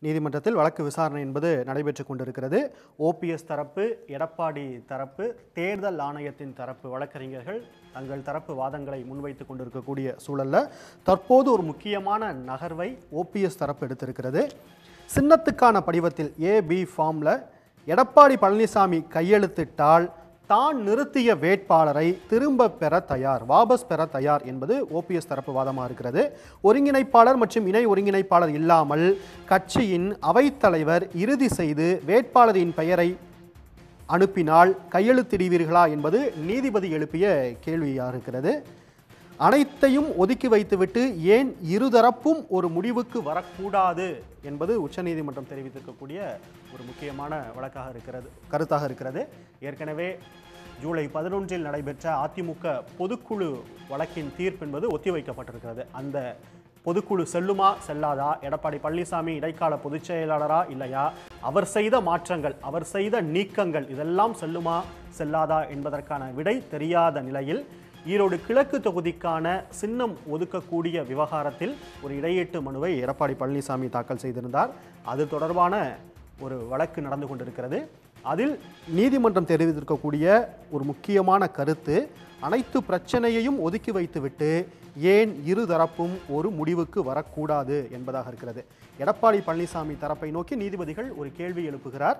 நீதிமன்றத்தில் வழக்கு விசாரணை என்பது நடைபெற்று கொண்டிருக்கிறது ஓபிஎஸ் தரப்பு எடப்பாடி தரப்பு தேர்தல் ஆணையத்தின் தரப்பு வழக்கறிஞர்கள் தங்கள் தரப்பு வாதங்களை முன்வைத்து கொண்டிருக்கக்கூடிய சூழல்ல தற்போது ஒரு முக்கியமான நகர்வை ஓபிஎஸ் தரப்பு எடுத்திருக்கிறது சின்னத்துக்கான படிவத்தில் ஏபி ஃபார்ம்ல எடப்பாடி பழனிசாமி கையெழுத்திட்டால் தான் நிறுத்திய வேட்பாளரை திரும்ப பெற தயார் வாபஸ் பெற தயார் என்பது ஓபிஎஸ் தரப்பு வாதமாக இருக்கிறது ஒருங்கிணைப்பாளர் மற்றும் இணை ஒருங்கிணைப்பாளர் இல்லாமல் கட்சியின் அவைத்தலைவர் இறுதி செய்து வேட்பாளரின் பெயரை அனுப்பினால் கையெழுத்திடுவீர்களா என்பது நீதிபதி எழுப்பிய கேள்வியாக இருக்கிறது அனைத்தையும் ஒதுக்கி வைத்துவிட்டு ஏன் இருதரப்பும் ஒரு முடிவுக்கு வரக்கூடாது என்பது உச்சநீதிமன்றம் தெரிவித்திருக்கக்கூடிய ஒரு முக்கியமான வழக்காக இருக்கிறது கருத்தாக இருக்கிறது ஏற்கனவே ஜூலை பதினொன்றில் நடைபெற்ற அதிமுக பொதுக்குழு வழக்கின் தீர்ப்பு என்பது ஒத்திவைக்கப்பட்டிருக்கிறது அந்த பொதுக்குழு செல்லுமா செல்லாதா எடப்பாடி பழனிசாமி இடைக்கால பொதுச் செயலாளரா இல்லையா அவர் செய்த மாற்றங்கள் அவர் செய்த நீக்கங்கள் இதெல்லாம் செல்லுமா செல்லாதா என்பதற்கான விடை தெரியாத நிலையில் ஈரோடு கிழக்கு தொகுதிக்கான சின்னம் ஒதுக்கக்கூடிய விவகாரத்தில் ஒரு இடையீட்டு மனுவை எடப்பாடி பழனிசாமி தாக்கல் செய்திருந்தார் அது தொடர்பான ஒரு வழக்கு நடந்து கொண்டிருக்கிறது அதில் நீதிமன்றம் தெரிவித்திருக்கக்கூடிய ஒரு முக்கியமான கருத்து அனைத்து பிரச்சனையையும் ஒதுக்கி வைத்துவிட்டு ஏன் இருதரப்பும் ஒரு முடிவுக்கு வரக்கூடாது என்பதாக இருக்கிறது எடப்பாடி பழனிசாமி தரப்பை நோக்கி நீதிபதிகள் ஒரு கேள்வி எழுப்புகிறார்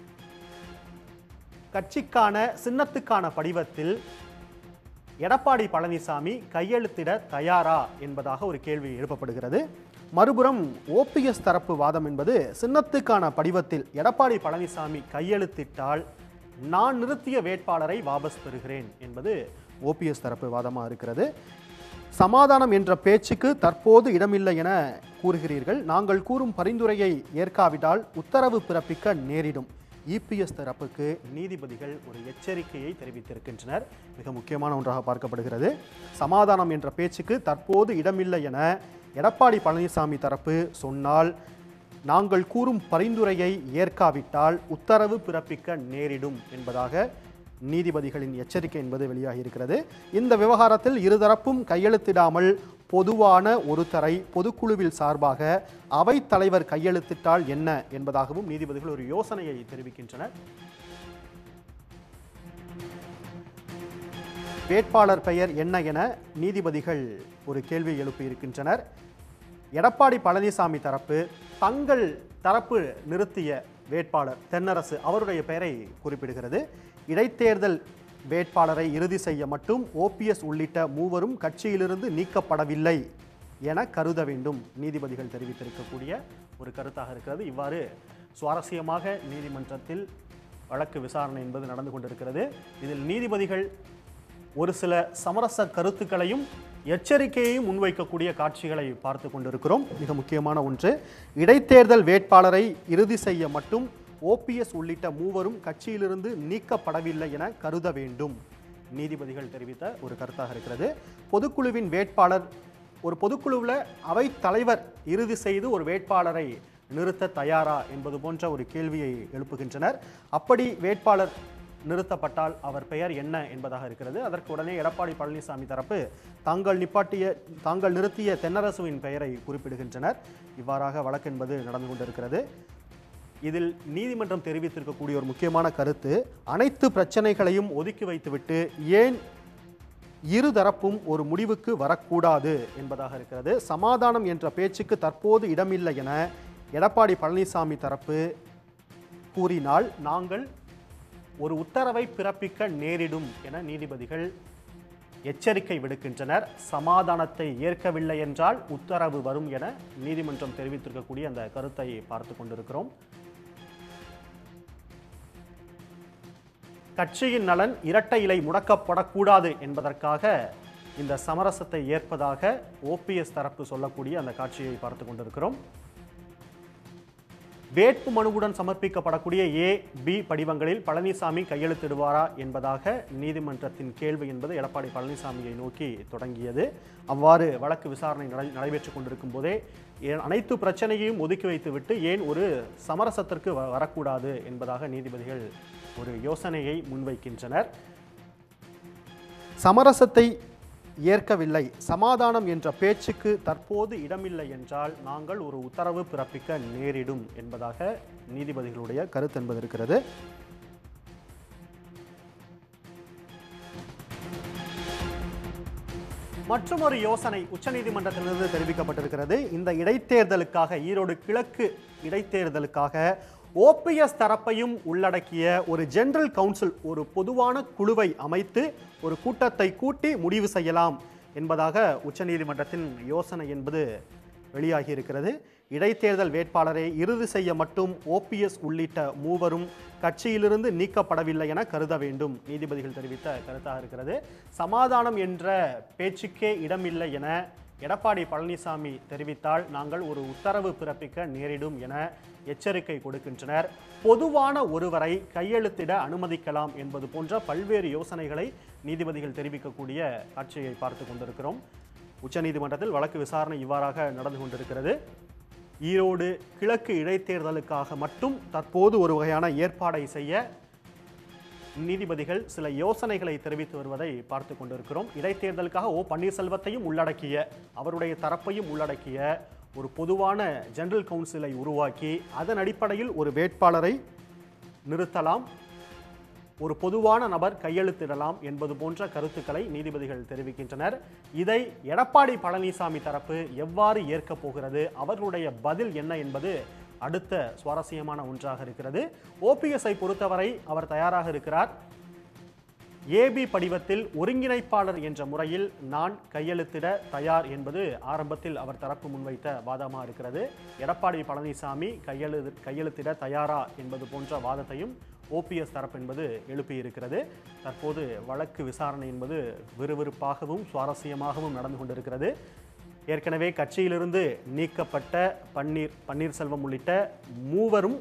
கட்சிக்கான சின்னத்துக்கான படிவத்தில் எடப்பாடி பழனிசாமி கையெழுத்திட தயாரா என்பதாக ஒரு கேள்வி எழுப்பப்படுகிறது மறுபுறம் ஓபிஎஸ் தரப்பு வாதம் என்பது சின்னத்துக்கான படிவத்தில் எடப்பாடி பழனிசாமி கையெழுத்திட்டால் நான் நிறுத்திய வேட்பாளரை வாபஸ் பெறுகிறேன் என்பது ஓபிஎஸ் தரப்பு வாதமாக இருக்கிறது சமாதானம் என்ற பேச்சுக்கு தற்போது இடமில்லை என கூறுகிறீர்கள் நாங்கள் கூறும் பரிந்துரையை ஏற்காவிட்டால் உத்தரவு பிறப்பிக்க நேரிடும் இபிஎஸ் தரப்புக்கு நீதிபதிகள் ஒரு எச்சரிக்கையை தெரிவித்திருக்கின்றனர் மிக முக்கியமான ஒன்றாக பார்க்கப்படுகிறது சமாதானம் என்ற பேச்சுக்கு தற்போது இடமில்லை என எடப்பாடி பழனிசாமி தரப்பு சொன்னால் நாங்கள் கூறும் பரிந்துரையை ஏற்காவிட்டால் உத்தரவு பிறப்பிக்க நேரிடும் என்பதாக நீதிபதிகளின் எச்சரிக்கை என்பது வெளியாகி இருக்கிறது இந்த விவகாரத்தில் இருதரப்பும் கையெழுத்திடாமல் பொதுவான ஒருத்தரை பொதுக்குழுவில் சார்பாக அவைத் தலைவர் கையெழுத்திட்டால் என்ன என்பதாகவும் நீதிபதிகள் ஒரு யோசனையை தெரிவிக்கின்றனர் வேட்பாளர் பெயர் என்ன என நீதிபதிகள் ஒரு கேள்வி எழுப்பியிருக்கின்றனர் எடப்பாடி பழனிசாமி தரப்பு தங்கள் தரப்பு நிறுத்திய வேட்பாளர் தென்னரசு அவருடைய பெயரை குறிப்பிடுகிறது இடைத்தேர்தல் வேட்பாளரை இறுதி செய்ய மட்டும் ஓபிஎஸ் உள்ளிட்ட மூவரும் கட்சியிலிருந்து நீக்கப்படவில்லை என கருத வேண்டும் நீதிபதிகள் தெரிவித்திருக்கக்கூடிய ஒரு கருத்தாக இருக்கிறது இவ்வாறு சுவாரஸ்யமாக நீதிமன்றத்தில் வழக்கு விசாரணை என்பது நடந்து கொண்டிருக்கிறது இதில் நீதிபதிகள் ஒரு சில சமரச கருத்துக்களையும் எச்சரிக்கையையும் முன்வைக்கக்கூடிய காட்சிகளை பார்த்து கொண்டிருக்கிறோம் மிக முக்கியமான ஒன்று இடைத்தேர்தல் வேட்பாளரை இறுதி செய்ய மட்டும் ஓபிஎஸ் உள்ளிட்ட மூவரும் கட்சியிலிருந்து நீக்கப்படவில்லை என கருத வேண்டும் நீதிபதிகள் தெரிவித்த ஒரு கருத்தாக இருக்கிறது பொதுக்குழுவின் வேட்பாளர் ஒரு பொதுக்குழுவில் அவை தலைவர் இறுதி செய்து ஒரு வேட்பாளரை நிறுத்த தயாரா என்பது போன்ற ஒரு கேள்வியை எழுப்புகின்றனர் அப்படி வேட்பாளர் நிறுத்தப்பட்டால் அவர் பெயர் என்ன என்பதாக இருக்கிறது அதற்கு உடனே எடப்பாடி பழனிசாமி தரப்பு தாங்கள் நிப்பாட்டிய தாங்கள் நிறுத்திய தென்னரசுவின் பெயரை குறிப்பிடுகின்றனர் இவ்வாறாக வழக்கு என்பது நடந்து கொண்டிருக்கிறது இதில் நீதிமன்றம் தெரிவித்திருக்கக்கூடிய ஒரு முக்கியமான கருத்து அனைத்து பிரச்சனைகளையும் ஒதுக்கி வைத்துவிட்டு ஏன் இருதரப்பும் ஒரு முடிவுக்கு வரக்கூடாது என்பதாக இருக்கிறது சமாதானம் என்ற பேச்சுக்கு தற்போது இடமில்லை என எடப்பாடி பழனிசாமி தரப்பு கூறினால் நாங்கள் ஒரு உத்தரவை பிறப்பிக்க நேரிடும் என நீதிபதிகள் எச்சரிக்கை விடுக்கின்றனர் சமாதானத்தை ஏற்கவில்லை என்றால் உத்தரவு வரும் என நீதிமன்றம் தெரிவித்திருக்கக்கூடிய அந்த கருத்தை பார்த்து கொண்டிருக்கிறோம் கட்சியின் நலன் இரட்டை இலை முடக்கப்படக்கூடாது என்பதற்காக இந்த சமரசத்தை ஏற்பதாக ஓபிஎஸ் தரப்பு சொல்லக்கூடிய அந்த காட்சியை பார்த்து கொண்டிருக்கிறோம் வேட்பு மனுவுடன் சமர்ப்பிக்கப்படக்கூடிய ஏ பி படிவங்களில் பழனிசாமி கையெழுத்திடுவாரா என்பதாக நீதிமன்றத்தின் கேள்வி என்பது எடப்பாடி பழனிசாமியை நோக்கி தொடங்கியது அவ்வாறு வழக்கு விசாரணை நடை நடைபெற்றுக் கொண்டிருக்கும் போதே ஏன் அனைத்து பிரச்சனையையும் ஒதுக்கி வைத்துவிட்டு ஏன் ஒரு சமரசத்திற்கு வ- வரக்கூடாது என்பதாக நீதிபதிகள் ஒரு யோசனையை முன்வைக்கின்றனர் சமரசத்தை ஏற்கவில்லை சமாதானம் என்ற பேச்சுக்கு தற்போது இடமில்லை என்றால் நாங்கள் ஒரு உத்தரவு பிறப்பிக்க நேரிடும் என்பதாக நீதிபதிகளுடைய கருத்து என்பது இருக்கிறது மற்றொரு யோசனை உச்சநீதிமன்றத்திலிருந்து தெரிவிக்கப்பட்டிருக்கிறது இந்த இடைத்தேர்தலுக்காக ஈரோடு கிழக்கு இடைத்தேர்தலுக்காக ஓபிஎஸ் தரப்பையும் உள்ளடக்கிய ஒரு ஜெனரல் கவுன்சில் ஒரு பொதுவான குழுவை அமைத்து ஒரு கூட்டத்தை கூட்டி முடிவு செய்யலாம் என்பதாக உச்சநீதிமன்றத்தின் யோசனை என்பது வெளியாகி இருக்கிறது இடைத்தேர்தல் வேட்பாளரை இறுதி செய்ய மட்டும் ஓபிஎஸ் உள்ளிட்ட மூவரும் கட்சியிலிருந்து நீக்கப்படவில்லை என கருத வேண்டும் நீதிபதிகள் தெரிவித்த கருத்தாக இருக்கிறது சமாதானம் என்ற பேச்சுக்கே இடமில்லை என எடப்பாடி பழனிசாமி தெரிவித்தால் நாங்கள் ஒரு உத்தரவு பிறப்பிக்க நேரிடும் என எச்சரிக்கை கொடுக்கின்றனர் பொதுவான ஒருவரை கையெழுத்திட அனுமதிக்கலாம் என்பது போன்ற பல்வேறு யோசனைகளை நீதிபதிகள் தெரிவிக்கக்கூடிய காட்சியை பார்த்து கொண்டிருக்கிறோம் உச்சநீதிமன்றத்தில் வழக்கு விசாரணை இவ்வாறாக நடந்து கொண்டிருக்கிறது ஈரோடு கிழக்கு இடைத்தேர்தலுக்காக மட்டும் தற்போது ஒரு வகையான ஏற்பாடை செய்ய நீதிபதிகள் சில யோசனைகளை தெரிவித்து வருவதை பார்த்து கொண்டிருக்கிறோம் இடைத்தேர்தலுக்காக ஓ பன்னீர்செல்வத்தையும் உள்ளடக்கிய அவருடைய தரப்பையும் உள்ளடக்கிய ஒரு பொதுவான ஜெனரல் கவுன்சிலை உருவாக்கி அதன் அடிப்படையில் ஒரு வேட்பாளரை நிறுத்தலாம் ஒரு பொதுவான நபர் கையெழுத்திடலாம் என்பது போன்ற கருத்துக்களை நீதிபதிகள் தெரிவிக்கின்றனர் இதை எடப்பாடி பழனிசாமி தரப்பு எவ்வாறு ஏற்கப் போகிறது அவர்களுடைய பதில் என்ன என்பது அடுத்த சுவாரஸ்யமான ஒன்றாக இருக்கிறது ஓபிஎஸ்ஐ பொறுத்தவரை அவர் தயாராக இருக்கிறார் ஏபி படிவத்தில் ஒருங்கிணைப்பாளர் என்ற முறையில் நான் கையெழுத்திட தயார் என்பது ஆரம்பத்தில் அவர் தரப்பு முன்வைத்த வாதமாக இருக்கிறது எடப்பாடி பழனிசாமி கையெழு கையெழுத்திட தயாரா என்பது போன்ற வாதத்தையும் ஓபிஎஸ் தரப்பு என்பது எழுப்பியிருக்கிறது தற்போது வழக்கு விசாரணை என்பது விறுவிறுப்பாகவும் சுவாரஸ்யமாகவும் நடந்து கொண்டிருக்கிறது ஏற்கனவே கட்சியிலிருந்து நீக்கப்பட்ட பன்னீர் பன்னீர்செல்வம் உள்ளிட்ட மூவரும்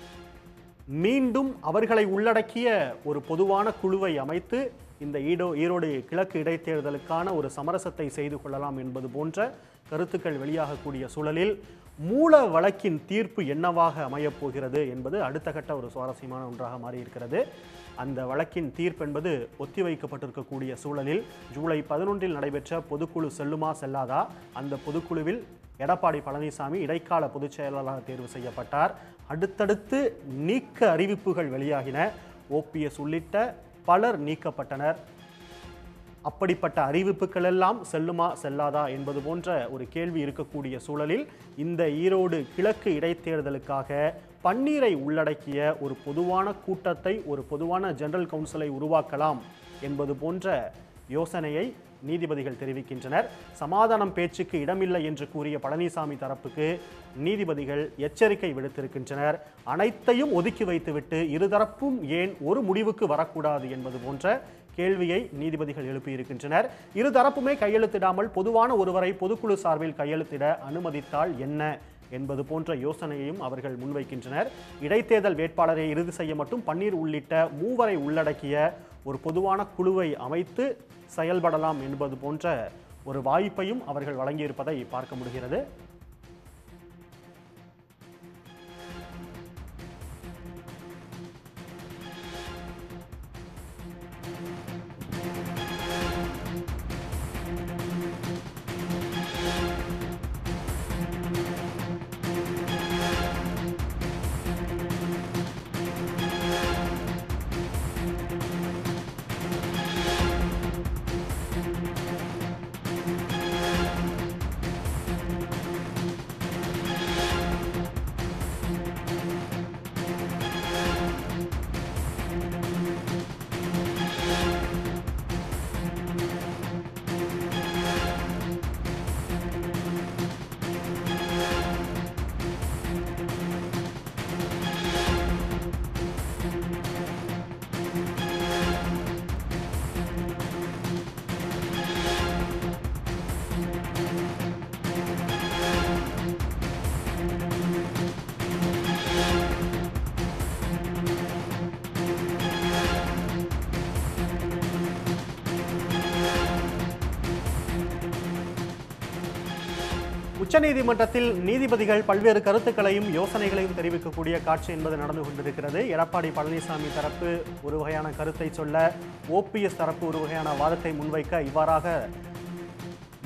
மீண்டும் அவர்களை உள்ளடக்கிய ஒரு பொதுவான குழுவை அமைத்து இந்த ஈடோ ஈரோடு கிழக்கு இடைத்தேர்தலுக்கான ஒரு சமரசத்தை செய்து கொள்ளலாம் என்பது போன்ற கருத்துக்கள் வெளியாகக்கூடிய சூழலில் மூல வழக்கின் தீர்ப்பு என்னவாக அமையப் போகிறது என்பது அடுத்த கட்ட ஒரு சுவாரஸ்யமான ஒன்றாக மாறியிருக்கிறது அந்த வழக்கின் தீர்ப்பு என்பது ஒத்திவைக்கப்பட்டிருக்கக்கூடிய சூழலில் ஜூலை பதினொன்றில் நடைபெற்ற பொதுக்குழு செல்லுமா செல்லாதா அந்த பொதுக்குழுவில் எடப்பாடி பழனிசாமி இடைக்கால பொதுச் செயலாளராக தேர்வு செய்யப்பட்டார் அடுத்தடுத்து நீக்க அறிவிப்புகள் வெளியாகின ஓபிஎஸ் உள்ளிட்ட பலர் நீக்கப்பட்டனர் அப்படிப்பட்ட அறிவிப்புகள் எல்லாம் செல்லுமா செல்லாதா என்பது போன்ற ஒரு கேள்வி இருக்கக்கூடிய சூழலில் இந்த ஈரோடு கிழக்கு இடைத்தேர்தலுக்காக பன்னீரை உள்ளடக்கிய ஒரு பொதுவான கூட்டத்தை ஒரு பொதுவான ஜெனரல் கவுன்சிலை உருவாக்கலாம் என்பது போன்ற யோசனையை நீதிபதிகள் தெரிவிக்கின்றனர் சமாதானம் பேச்சுக்கு இடமில்லை என்று கூறிய பழனிசாமி தரப்புக்கு நீதிபதிகள் எச்சரிக்கை விடுத்திருக்கின்றனர் அனைத்தையும் ஒதுக்கி வைத்துவிட்டு இருதரப்பும் ஏன் ஒரு முடிவுக்கு வரக்கூடாது என்பது போன்ற கேள்வியை நீதிபதிகள் எழுப்பியிருக்கின்றனர் இருதரப்புமே கையெழுத்திடாமல் பொதுவான ஒருவரை பொதுக்குழு சார்பில் கையெழுத்திட அனுமதித்தால் என்ன என்பது போன்ற யோசனையையும் அவர்கள் முன்வைக்கின்றனர் இடைத்தேர்தல் வேட்பாளரை இறுதி செய்ய மட்டும் பன்னீர் உள்ளிட்ட மூவரை உள்ளடக்கிய ஒரு பொதுவான குழுவை அமைத்து செயல்படலாம் என்பது போன்ற ஒரு வாய்ப்பையும் அவர்கள் வழங்கியிருப்பதை பார்க்க முடிகிறது உச்சநீதிமன்றத்தில் நீதிபதிகள் பல்வேறு கருத்துக்களையும் யோசனைகளையும் தெரிவிக்கக்கூடிய காட்சி என்பது நடந்து கொண்டிருக்கிறது எடப்பாடி பழனிசாமி தரப்பு ஒரு வகையான கருத்தை சொல்ல ஓபிஎஸ் தரப்பு ஒரு வகையான வாதத்தை முன்வைக்க இவ்வாறாக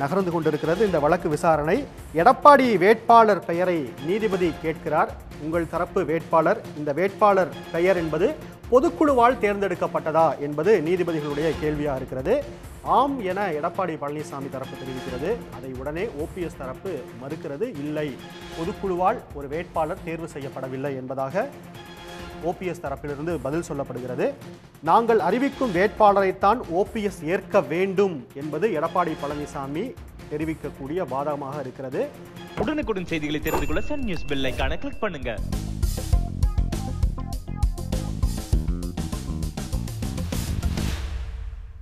நகர்ந்து கொண்டிருக்கிறது இந்த வழக்கு விசாரணை எடப்பாடி வேட்பாளர் பெயரை நீதிபதி கேட்கிறார் உங்கள் தரப்பு வேட்பாளர் இந்த வேட்பாளர் பெயர் என்பது பொதுக்குழுவால் தேர்ந்தெடுக்கப்பட்டதா என்பது நீதிபதிகளுடைய கேள்வியாக இருக்கிறது ஆம் என எடப்பாடி பழனிசாமி தரப்பு தெரிவிக்கிறது அதை உடனே ஓபிஎஸ் தரப்பு மறுக்கிறது இல்லை பொதுக்குழுவால் ஒரு வேட்பாளர் தேர்வு செய்யப்படவில்லை என்பதாக ஓபிஎஸ் தரப்பிலிருந்து பதில் சொல்லப்படுகிறது நாங்கள் அறிவிக்கும் வேட்பாளரைத்தான் ஓபிஎஸ் ஏற்க வேண்டும் என்பது எடப்பாடி பழனிசாமி தெரிவிக்கக்கூடிய வாதமாக இருக்கிறது உடனுக்குடன் செய்திகளை தெரிந்து கொள்ள சன் நியூஸ் பெல் ஐகானை கிளிக் பண்ணுங்க